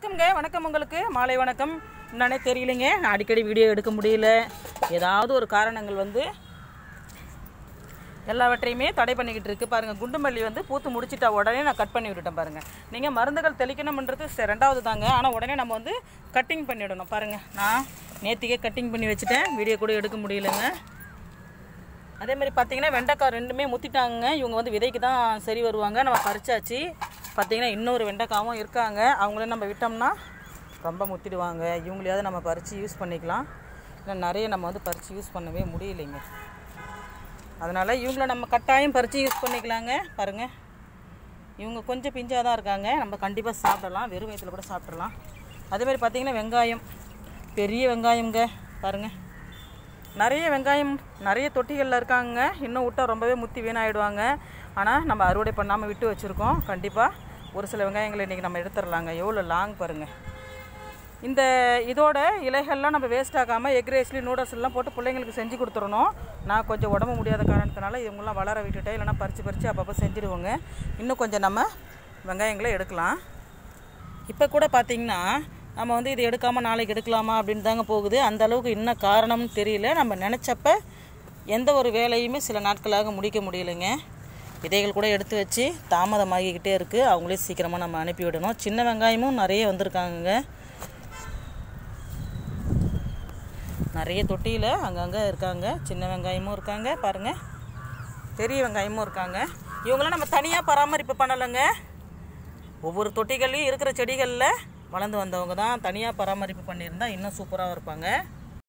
வணக்கம்ங்க வணக்கம் உங்களுக்கு மாலை வணக்கம் என்னன்னே தெரியலைங்க நான் அடிக்கடி வீடியோ எடுக்க முடியல ஏதாவது ஒரு காரணங்கள் வந்து எல்லாவற்றையுமே தடை பண்ணிக்கிட்டு இருக்கு பாருங்க குண்டுமல்லி வந்து பூத்து முடிச்சிட்டா உடனே நான் கட் பண்ணி விட்டுட்டேன் பாருங்க நீங்கள் மருந்துகள் தெளிக்கணும்ன்றது ச- ரெண்டாவது தாங்க ஆனால் உடனே நம்ம வந்து கட்டிங் பண்ணிடணும் பாருங்க நான் நேத்திக்கே கட்டிங் பண்ணி வச்சுட்டேன் வீடியோ கூட எடுக்க முடியலங்க அதே மாதிரி பார்த்தீங்கன்னா வெண்டைக்காய் ரெண்டுமே முத்திட்டாங்க இவங்க வந்து விதைக்கு தான் சரி வருவாங்க நம்ம பறிச்சாச்சு பார்த்தீங்கன்னா இன்னொரு வெண்டைக்காவும் இருக்காங்க அவங்கள நம்ம விட்டோம்னா ரொம்ப முத்திடுவாங்க இவங்களையாவது நம்ம பறித்து யூஸ் பண்ணிக்கலாம் இல்லை நிறைய நம்ம வந்து பறித்து யூஸ் பண்ணவே முடியலைங்க அதனால் இவங்கள நம்ம கட்டாயம் பறித்து யூஸ் பண்ணிக்கலாங்க பாருங்கள் இவங்க கொஞ்சம் பிஞ்சாக தான் இருக்காங்க நம்ம கண்டிப்பாக சாப்பிடலாம் வெறும் வயிற்றுல கூட சாப்பிட்றலாம் அதேமாதிரி பார்த்தீங்கன்னா வெங்காயம் பெரிய வெங்காயம்ங்க பாருங்கள் நிறைய வெங்காயம் நிறைய தொட்டிகளில் இருக்காங்க இன்னும் விட்டால் ரொம்பவே முத்தி வீணாயிடுவாங்க ஆனால் நம்ம அறுவடை பண்ணாமல் விட்டு வச்சுருக்கோம் கண்டிப்பாக ஒரு சில வெங்காயங்களை இன்றைக்கி நம்ம எடுத்துடலாங்க எவ்வளோ லாங் பாருங்கள் இந்த இதோட இலைகள்லாம் நம்ம வேஸ்ட் ஆகாமல் எக் ரைஸ்லி நூடுல்ஸ் எல்லாம் போட்டு பிள்ளைங்களுக்கு செஞ்சு கொடுத்துடணும் நான் கொஞ்சம் உடம்பு முடியாத காரணத்தினால இவங்கெல்லாம் வளர விட்டுட்டேன் இல்லைன்னா பறித்து பறித்து அப்பப்போ செஞ்சுடுவோங்க இன்னும் கொஞ்சம் நம்ம வெங்காயங்களை எடுக்கலாம் இப்போ கூட பார்த்தீங்கன்னா நம்ம வந்து இது எடுக்காமல் நாளைக்கு எடுக்கலாமா அப்படின்னு தாங்க போகுது அந்த அளவுக்கு என்ன காரணம்னு தெரியல நம்ம நினச்சப்ப எந்த ஒரு வேலையுமே சில நாட்களாக முடிக்க முடியலைங்க விதைகள் கூட எடுத்து வச்சு தாமதமாகிக்கிட்டே இருக்குது அவங்களே சீக்கிரமாக நம்ம அனுப்பி விடணும் சின்ன வெங்காயமும் நிறைய வந்திருக்காங்கங்க நிறைய தொட்டியில் அங்கங்கே இருக்காங்க சின்ன வெங்காயமும் இருக்காங்க பாருங்கள் பெரிய வெங்காயமும் இருக்காங்க இவங்களாம் நம்ம தனியாக பராமரிப்பு பண்ணலைங்க ஒவ்வொரு தொட்டிகள்லையும் இருக்கிற செடிகளில் வளர்ந்து வந்தவங்க தான் தனியாக பராமரிப்பு பண்ணியிருந்தா இன்னும் சூப்பராக இருப்பாங்க